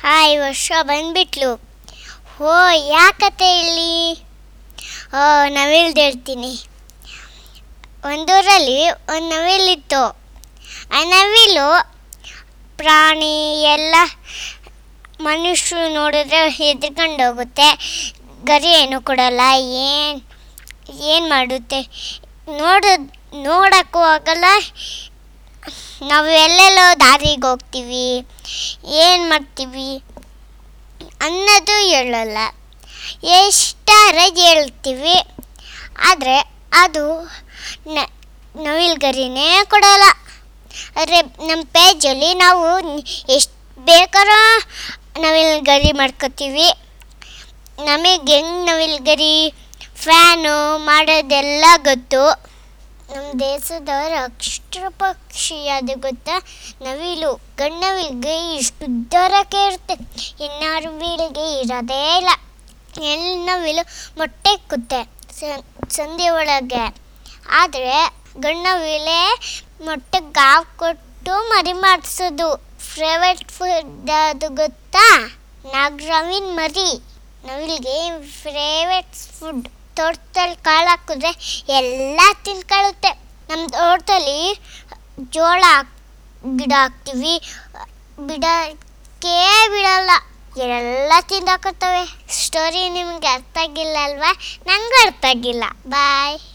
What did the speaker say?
hi ವರ್ಷ ಬಂದ್ಬಿಟ್ಲು ಓ ಯಾಕತೆ ಇಲ್ಲಿ ಓ ನವಿಲ್ದು ಹೇಳ್ತೀನಿ ಒಂದೂರಲ್ಲಿ ಒಂದು ನವಿಲಿತ್ತು ಆ ನವಿಲು ಪ್ರಾಣಿ ಎಲ್ಲ ಮನುಷ್ಯರು ನೋಡಿದ್ರೆ ಹೆದ್ರ್ಕೊಂಡು ಹೋಗುತ್ತೆ ಗರಿ ಏನು ಕೊಡಲ್ಲ ಏನು ಏನು ಮಾಡುತ್ತೆ ನೋಡ ನೋಡೋಕ್ಕೂ ಆಗಲ್ಲ ನಾವು ಎಲ್ಲೆಲ್ಲೋ ದಾರಿಗೆ ಹೋಗ್ತೀವಿ ಏನು ಮಾಡ್ತೀವಿ ಅನ್ನೋದು ಹೇಳಲ್ಲ ಎಷ್ಟಾರ ಹೇಳ್ತೀವಿ ಆದರೆ ಅದು ನ ನವಿಲ್ಗರಿನೇ ಕೊಡಲ್ಲ ಆದರೆ ನಮ್ಮ ಪೇಜಲ್ಲಿ ನಾವು ಎಷ್ಟು ಬೇಕಾರೋ ನವಿಲ್ಗರಿ ಮಾಡ್ಕೋತೀವಿ ನಮಗೆ ಹೆಂಗೆ ನವಿಲ್ಗರಿ ಫ್ಯಾನು ಮಾಡೋದೆಲ್ಲ ಗೊತ್ತು ನಮ್ಮ ದೇಶದ ರಾಷ್ಟ್ರ ಪಕ್ಷಿ ಅದು ಗೊತ್ತಾ ನವಿಲು ಗಂಡನವಿಲ್ಗೆ ಇಷ್ಟು ಉದ್ದರಕ್ಕೆ ಇರುತ್ತೆ ಹೆಣ್ಣಾರುವಿಲ್ಗೆ ಇರೋದೇ ಇಲ್ಲ ಹೆಣ್ಣು ನವಿಲು ಮೊಟ್ಟೆ ಇಕ್ಕುತ್ತೆ ಸಂಧಿ ಒಳಗೆ ಆದರೆ ಗಂಡನವಿಲೆ ಮೊಟ್ಟೆಗೆ ಗಾವು ಕೊಟ್ಟು ಮರಿ ಮಾಡಿಸೋದು ಫೇವ್ರೆಟ್ ಫುಡ್ ಅದು ಗೊತ್ತಾ ನಾಗರವಿನ ಮರಿ ನವಿಲಿಗೆ ಫೇವ್ರೆಟ್ ಫುಡ್ ತೋಟದಲ್ಲಿ ಕಾಳು ಹಾಕಿದ್ರೆ ಎಲ್ಲ ತಿನ್ಕೊಳ್ಳುತ್ತೆ ನಮ್ಮ ತೋಟದಲ್ಲಿ ಜೋಳ ಹಾಕ್- ಗಿಡ ಹಾಕ್ತೀವಿ ಬಿಡೋಕ್ಕೆ ಬಿಡಲ್ಲ ಎಲ್ಲ ತಿಂದಾಕತ್ತವೆ ಸ್ಟೋರಿ ನಿಮ್ಗೆ ಅರ್ಥ ಆಗಿಲ್ಲ ಅಲ್ವಾ ನಂಗೂ ಅರ್ಥ ಆಗಿಲ್ಲ ಬಾಯ್